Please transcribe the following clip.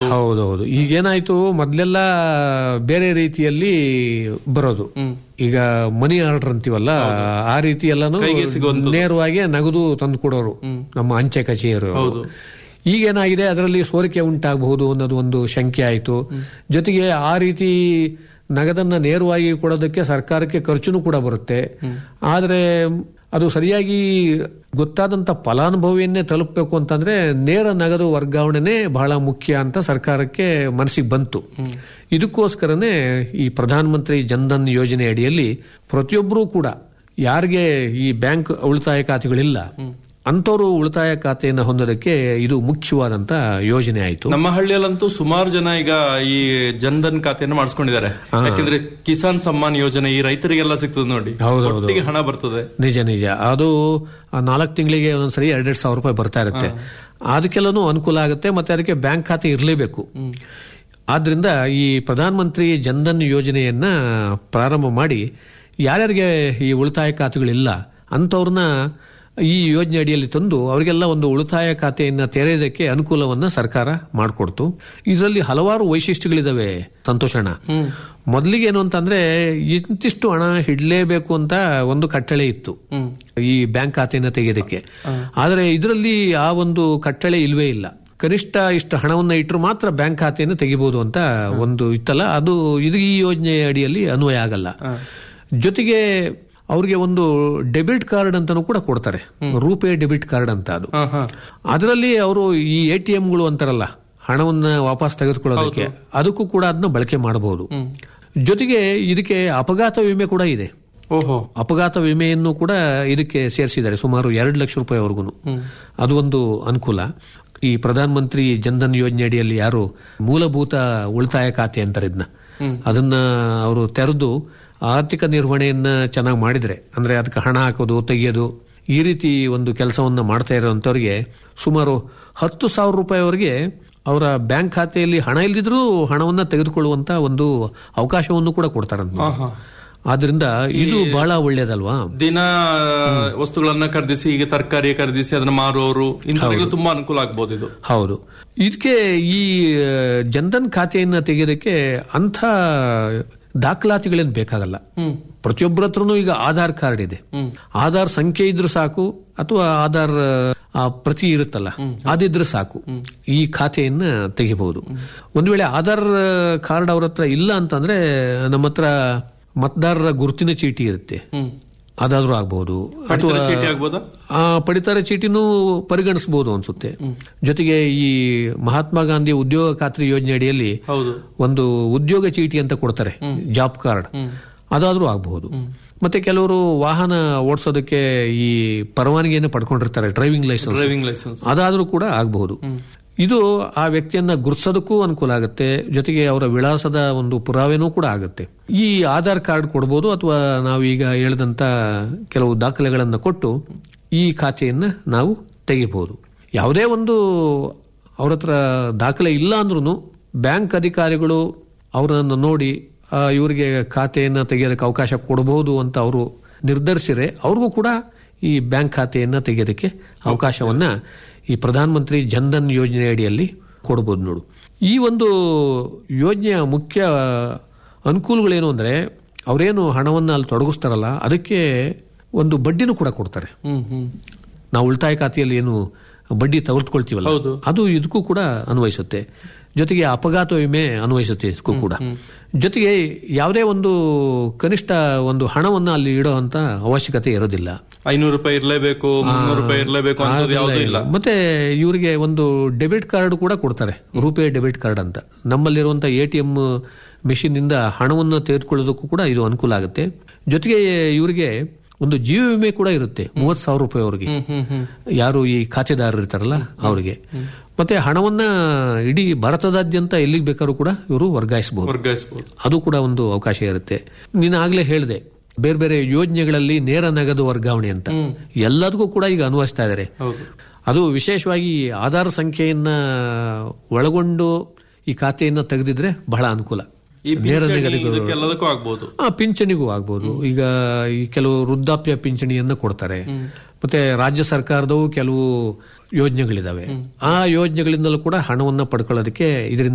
ಹೌದೌದು ಈಗೇನಾಯ್ತು ಮೊದ್ಲೆಲ್ಲ ಬೇರೆ ರೀತಿಯಲ್ಲಿ ಬರೋದು ಈಗ ಮನಿ ಆರ್ಡರ್ ಅಂತೀವಲ್ಲ ಆ ರೀತಿ ಎಲ್ಲಾನು ನೇರವಾಗಿ ನಗದು ತಂದು ಕೊಡೋರು ನಮ್ಮ ಅಂಚೆ ಕಚೇರಿಯವರು ಈಗೇನಾಗಿದೆ ಅದರಲ್ಲಿ ಸೋರಿಕೆ ಉಂಟಾಗಬಹುದು ಅನ್ನೋದು ಒಂದು ಶಂಕೆ ಆಯಿತು ಜೊತೆಗೆ ಆ ರೀತಿ ನಗದನ್ನ ನೇರವಾಗಿ ಕೊಡೋದಕ್ಕೆ ಸರ್ಕಾರಕ್ಕೆ ಖರ್ಚುನು ಕೂಡ ಬರುತ್ತೆ ಆದರೆ ಅದು ಸರಿಯಾಗಿ ಗೊತ್ತಾದಂತ ಫಲಾನುಭವಿಯನ್ನೇ ತಲುಪಬೇಕು ಅಂತಂದ್ರೆ ನೇರ ನಗದು ವರ್ಗಾವಣೆನೇ ಬಹಳ ಮುಖ್ಯ ಅಂತ ಸರ್ಕಾರಕ್ಕೆ ಮನಸ್ಸಿಗೆ ಬಂತು ಇದಕ್ಕೋಸ್ಕರನೇ ಈ ಪ್ರಧಾನ ಮಂತ್ರಿ ಜನ್ಧನ್ ಯೋಜನೆ ಅಡಿಯಲ್ಲಿ ಪ್ರತಿಯೊಬ್ಬರೂ ಕೂಡ ಯಾರಿಗೆ ಈ ಬ್ಯಾಂಕ್ ಉಳಿತಾಯ ಖಾತೆಗಳಿಲ್ಲ ಅಂತವರು ಉಳಿತಾಯ ಖಾತೆಯನ್ನು ಹೊಂದೋದಕ್ಕೆ ಇದು ಮುಖ್ಯವಾದಂತ ಯೋಜನೆ ಆಯಿತು ನಮ್ಮ ಹಳ್ಳಿಯಲ್ಲಂತೂ ಸುಮಾರು ಜನ ಈಗ ಈ ಜನ್ಧನ್ ಖಾತೆಯನ್ನು ಮಾಡಿಸ್ಕೊಂಡಿದ್ದಾರೆ ಯಾಕಂದ್ರೆ ಕಿಸಾನ್ ಸಮ್ಮಾನ್ ಯೋಜನೆ ಈ ರೈತರಿಗೆಲ್ಲ ಸಿಗ್ತದೆ ನೋಡಿ ಹೌದೌದು. ಒಟ್ಟಿಗೆ ಹಣ ಬರ್ತದೆ ನಿಜ ನಿಜ ಅದು ನಾಲ್ಕು ತಿಂಗಳಿಗೆ ಒಂದೊಂದ್ಸರಿ ಎರಡೆರಡು ಸಾವಿರ ರೂಪಾಯಿ ಬರ್ತಾ ಇರುತ್ತೆ ಅದಕ್ಕೆಲ್ಲನೂ ಅನುಕೂಲ ಆಗುತ್ತೆ ಮತ್ತೆ ಅದಕ್ಕೆ ಬ್ಯಾಂಕ್ ಖಾತೆ ಇರಲೇಬೇಕು ಆದ್ರಿಂದ ಈ ಪ್ರಧಾನ ಮಂತ್ರಿ ಜನ್ಧನ್ ಯೋಜನೆಯನ್ನ ಪ್ರಾರಂಭ ಮಾಡಿ ಯಾರ್ಯಾರಿಗೆ ಈ ಉಳಿತಾಯ ಖಾತೆಗಳಿಲ್ಲ ಅಂಥವ್ರನ್ನ ಈ ಯೋಜನೆ ಅಡಿಯಲ್ಲಿ ತಂದು ಅವರಿಗೆಲ್ಲ ಒಂದು ಉಳಿತಾಯ ಖಾತೆಯನ್ನ ತೆರೆಯೋದಕ್ಕೆ ಅನುಕೂಲವನ್ನ ಸರ್ಕಾರ ಮಾಡಿಕೊಡ್ತು ಇದರಲ್ಲಿ ಹಲವಾರು ವೈಶಿಷ್ಟ್ಯಗಳಿದಾವೆ ಸಂತೋಷಣ ಮೊದಲಿಗೆ ಏನು ಅಂತಂದ್ರೆ ಇಂತಿಷ್ಟು ಹಣ ಇಡ್ಲೇಬೇಕು ಅಂತ ಒಂದು ಕಟ್ಟಳೆ ಇತ್ತು ಈ ಬ್ಯಾಂಕ್ ಖಾತೆಯನ್ನ ತೆಗೆಯೋದಕ್ಕೆ ಆದರೆ ಇದರಲ್ಲಿ ಆ ಒಂದು ಕಟ್ಟಳೆ ಇಲ್ವೇ ಇಲ್ಲ ಕನಿಷ್ಠ ಇಷ್ಟು ಹಣವನ್ನ ಇಟ್ಟರು ಮಾತ್ರ ಬ್ಯಾಂಕ್ ಖಾತೆಯನ್ನು ತೆಗಿಬಹುದು ಅಂತ ಒಂದು ಇತ್ತಲ್ಲ ಅದು ಇದು ಈ ಯೋಜನೆ ಅಡಿಯಲ್ಲಿ ಅನ್ವಯ ಆಗಲ್ಲ ಜೊತೆಗೆ ಅವ್ರಿಗೆ ಒಂದು ಡೆಬಿಟ್ ಕಾರ್ಡ್ ಅಂತಾನು ಕೂಡ ಕೊಡ್ತಾರೆ ರೂಪೇ ಡೆಬಿಟ್ ಕಾರ್ಡ್ ಅಂತ ಅದು ಅದರಲ್ಲಿ ಅವರು ಈ ಎ ಟಿ ಎಂಗಳು ಅಂತಾರಲ್ಲ ಹಣವನ್ನ ವಾಪಸ್ ತೆಗೆದುಕೊಳ್ಳೋದಕ್ಕೆ ಅದಕ್ಕೂ ಕೂಡ ಅದನ್ನ ಬಳಕೆ ಮಾಡಬಹುದು ಜೊತೆಗೆ ಇದಕ್ಕೆ ಅಪಘಾತ ವಿಮೆ ಕೂಡ ಇದೆ ಓಹೋ ಅಪಘಾತ ವಿಮೆಯನ್ನು ಕೂಡ ಇದಕ್ಕೆ ಸೇರಿಸಿದ್ದಾರೆ ಸುಮಾರು ಎರಡು ಲಕ್ಷ ರೂಪಾಯಿವರೆಗೂ ಅದು ಒಂದು ಅನುಕೂಲ ಈ ಪ್ರಧಾನ ಮಂತ್ರಿ ಜನ್ಧನ್ ಯೋಜನೆ ಅಡಿಯಲ್ಲಿ ಯಾರು ಮೂಲಭೂತ ಉಳಿತಾಯ ಖಾತೆ ಅಂತಾರೆ ಇದನ್ನ ಅದನ್ನ ಅವರು ತೆರೆದು ಆರ್ಥಿಕ ನಿರ್ವಹಣೆಯನ್ನ ಚೆನ್ನಾಗಿ ಮಾಡಿದ್ರೆ ಅಂದ್ರೆ ಅದಕ್ಕೆ ಹಣ ಹಾಕೋದು ತೆಗೆಯೋದು ಈ ರೀತಿ ಒಂದು ಕೆಲಸವನ್ನ ಮಾಡ್ತಾ ಇರೋಂಥವ್ರಿಗೆ ಸುಮಾರು ಹತ್ತು ಸಾವಿರ ರೂಪಾಯಿವರೆಗೆ ಅವರ ಬ್ಯಾಂಕ್ ಖಾತೆಯಲ್ಲಿ ಹಣ ಇಲ್ದಿದ್ರೂ ಹಣವನ್ನ ತೆಗೆದುಕೊಳ್ಳುವಂತ ಒಂದು ಅವಕಾಶವನ್ನು ಕೂಡ ಕೊಡ್ತಾರಂತ ಆದ್ರಿಂದ ಇದು ಬಹಳ ಒಳ್ಳೇದಲ್ವಾ ದಿನ ವಸ್ತುಗಳನ್ನ ಖರೀದಿಸಿ ಈಗ ತರಕಾರಿ ಖರೀದಿಸಿ ಅದನ್ನ ಮಾರುವವರು ಇಂಥವ್ರಿಗೆಲ್ಲ ತುಂಬಾ ಅನುಕೂಲ ಆಗ್ಬೋದು ಇದು ಹೌದು ಇದಕ್ಕೆ ಈ ಆ, ಜನ್ಧನ್ ಖಾತೆಯನ್ನ ತೆಗೆಯೋದಕ್ಕೆ ಅಂಥ ದಾಖಲಾತಿಗಳೇನು ಬೇಕಾಗಲ್ಲ ಪ್ರತಿಯೊಬ್ಬರ ಹತ್ರನೂ ಈಗ ಆಧಾರ್ ಕಾರ್ಡ್ ಇದೆ ಆಧಾರ್ ಸಂಖ್ಯೆ ಇದ್ರೂ ಸಾಕು ಅಥವಾ ಆಧಾರ್ ಆ, ಪ್ರತಿ ಇರುತ್ತಲ್ಲ ಅದಿದ್ರೆ ಸಾಕು ಈ ಖಾತೆಯನ್ನ ತೆಗಿಬಹುದು ಒಂದು ವೇಳೆ ಆಧಾರ್ ಕಾರ್ಡ್ ಅವ್ರ ಹತ್ರ ಇಲ್ಲ ಅಂತಂದ್ರೆ ನಮ್ಮ ಹತ್ರ ಮತದಾರರ ಗುರುತಿನ ಚೀಟಿ ಇರುತ್ತೆ ಅದಾದ್ರೂ ಆಗ್ಬಹುದು ಪಡಿತರ ಚೀಟಿ ಆಗ್ಬೋದಾ ಆ ಪಡಿತರ ಚೀಟಿನೂ ಪರಿಗಣಿಸಬಹುದು ಅನ್ಸುತ್ತೆ ಜೊತೆಗೆ ಈ ಮಹಾತ್ಮ ಗಾಂಧಿ ಉದ್ಯೋಗ ಖಾತ್ರಿ ಯೋಜನೆ ಅಡಿಯಲ್ಲಿ ಹೌದು ಒಂದು ಉದ್ಯೋಗ ಚೀಟಿ ಅಂತ ಕೊಡ್ತಾರೆ ಜಾಬ್ ಕಾರ್ಡ್ ಅದಾದ್ರೂ ಆಗಬಹುದು ಮತ್ತೆ ಕೆಲವರು ವಾಹನ ಓಡಿಸೋದಕ್ಕೆ ಈ ಪರವಾನಗಿಯನ್ನು ಪಡ್ಕೊಂಡಿರ್ತಾರೆ ಡ್ರೈವಿಂಗ್ ಲೈಸೆನ್ಸ್ ಡ್ರೈವಿಂಗ್ ಲೈಸೆನ್ಸ್ ಅದಾದ್ರೂ ಕೂಡ ಆಗಬಹುದು ಇದು ಆ ವ್ಯಕ್ತಿಯನ್ನ ಗುರುತಿಸೋದಕ್ಕೂ ಅನುಕೂಲ ಆಗುತ್ತೆ ಜೊತೆಗೆ ಅವರ ವಿಳಾಸದ ಒಂದು ಪುರಾವೆನೂ ಕೂಡ ಆಗುತ್ತೆ ಈ ಆಧಾರ್ ಕಾರ್ಡ್ ಕೊಡಬಹುದು ಅಥವಾ ನಾವು ಈಗ ಹೇಳಿದಂತ ಕೆಲವು ದಾಖಲೆಗಳನ್ನು ಕೊಟ್ಟು ಈ ಖಾತೆಯನ್ನ ನಾವು ತೆಗಿಬಹುದು ಯಾವುದೇ ಒಂದು ಅವ್ರ ಹತ್ರ ದಾಖಲೆ ಇಲ್ಲ ಅಂದ್ರೂ ಬ್ಯಾಂಕ್ ಅಧಿಕಾರಿಗಳು ಅವರನ್ನು ನೋಡಿ ಆ, ಇವರಿಗೆ ಖಾತೆಯನ್ನ ತೆಗೆಯೋದಕ್ಕೆ ಅವಕಾಶ ಕೊಡಬಹುದು ಅಂತ ಅವರು ನಿರ್ಧರಿಸಿದ್ರೆ ಅವ್ರಿಗೂ ಕೂಡ ಈ ಬ್ಯಾಂಕ್ ಖಾತೆಯನ್ನ ತೆಗೆಯೋದಕ್ಕೆ ಅವಕಾಶವನ್ನ ಈ ಪ್ರಧಾನ ಮಂತ್ರಿ ಜನ್ಧನ್ ಯೋಜನೆ ಅಡಿಯಲ್ಲಿ ಕೊಡಬಹುದು ನೋಡು ಈ ಒಂದು ಯೋಜನೆಯ ಮುಖ್ಯ ಅನುಕೂಲಗಳೇನು ಅಂದ್ರೆ ಅವರೇನು ಹಣವನ್ನ ಅಲ್ಲಿ ತೊಡಗಿಸ್ತಾರಲ್ಲ ಅದಕ್ಕೆ ಒಂದು ಬಡ್ಡಿನೂ ಕೂಡ ಕೊಡ್ತಾರೆ ಹ್ಮ್ ಹ್ಮ್ ನಾವು ಉಳಿತಾಯ ಖಾತೆಯಲ್ಲಿ ಏನು ಬಡ್ಡಿ ತೆಗೆದುಕೊಳ್ತೀವಲ್ಲ ಹೌದು. ಅದು ಇದಕ್ಕೂ ಕೂಡ ಅನ್ವಯಿಸುತ್ತೆ ಜೊತೆಗೆ ಅಪಘಾತ ವಿಮೆ ಅನ್ವಯಿಸುತ್ತೆ ಇದಕ್ಕೂ ಕೂಡ ಜೊತೆಗೆ ಯಾವುದೇ ಒಂದು ಕನಿಷ್ಠ ಒಂದು ಹಣವನ್ನ ಅಲ್ಲಿ ಇಡೋ ಅಂತ ಅವಶ್ಯಕತೆ ಇರೋದಿಲ್ಲ ಐನೂರು ರೂಪಾಯಿ ಇರ್ಲೇಬೇಕು ಮುನ್ನೂರು ರೂಪಾಯಿ ಇರ್ಲೇಬೇಕು ಅಂತದ್ದು ಯಾವುದೂ ಇಲ್ಲ ಮತ್ತೆ ಇವರಿಗೆ ಒಂದು ಡೆಬಿಟ್ ಕಾರ್ಡ್ ಕೂಡ ಕೊಡ್ತಾರೆ ರೂಪೇ ಡೆಬಿಟ್ ಕಾರ್ಡ್ ಅಂತ ನಮ್ಮಲ್ಲಿರುವಂತಹ ಎ ಟಿ ಎಂ ಮೆಷಿನ್ ಇಂದ ಹಣವನ್ನು ತೆಗೆದುಕೊಳ್ಳೋದಕ್ಕೂ ಕೂಡ ಇದು ಅನುಕೂಲ ಆಗುತ್ತೆ ಜೊತೆಗೆ ಇವರಿಗೆ ಒಂದು ಜೀವ ವಿಮೆ ಕೂಡ ಇರುತ್ತೆ ಮೂವತ್ ಸಾವಿರ ರೂಪಾಯಿ ಅವರಿಗೆ ಯಾರು ಈ ಖಾತೆದಾರರು ಇರ್ತಾರಲ್ಲ ಅವರಿಗೆ ಮತ್ತೆ ಹಣವನ್ನ ಇಡೀ ಭಾರತದಾದ್ಯಂತ ಎಲ್ಲಿಗೆ ಬೇಕಾದ್ರೂ ಕೂಡ ಇವರು ವರ್ಗಾಯಿಸಬಹುದು ವರ್ಗಾಯಿಸಬಹುದು ಅದು ಕೂಡ ಒಂದು ಅವಕಾಶ ಇರುತ್ತೆ ನೀನು ಆಗ್ಲೇ ಹೇಳಿದೆ ಬೇರೆ ಬೇರೆ ಯೋಜನೆಗಳಲ್ಲಿ ನೇರ ನಗದು ವರ್ಗಾವಣೆ ಅಂತ ಎಲ್ಲದಕ್ಕೂ ಕೂಡ ಈಗ ಅನ್ವಯಿಸ್ತಾ ಇದ್ದಾರೆ ಹೌದು ಅದು ವಿಶೇಷವಾಗಿ ಆಧಾರ್ ಸಂಖ್ಯೆಯನ್ನ ಒಳಗೊಂಡು ಈ ಖಾತೆಯನ್ನ ತೆಗೆದಿದ್ರೆ ಬಹಳ ಅನುಕೂಲ ಈ ನೇರ ಪಿಂಚಣಿ ನಗದು ಇದಕ್ಕೆಲ್ಲದಕ್ಕೂ ಆಗ್ಬೋದು ಆ ಪಿಂಚಣಿಗೂ ಆಗ್ಬೋದು ಈಗ ಈ ಕೆಲವು ವೃದ್ಧಾಪ್ಯ ಪಿಂಚಣಿಯನ್ನ ಕೊಡ್ತಾರೆ ಮತ್ತೆ ರಾಜ್ಯ ಸರ್ಕಾರದವು ಕೆಲವು ಯೋಜನೆಗಳಿದಾವೆ ಆ ಯೋಜನೆಗಳಿಂದಲೂ ಕೂಡ ಹಣವನ್ನ ಪಡ್ಕೊಳ್ಳೋದಕ್ಕೆ ಇದರಿಂದ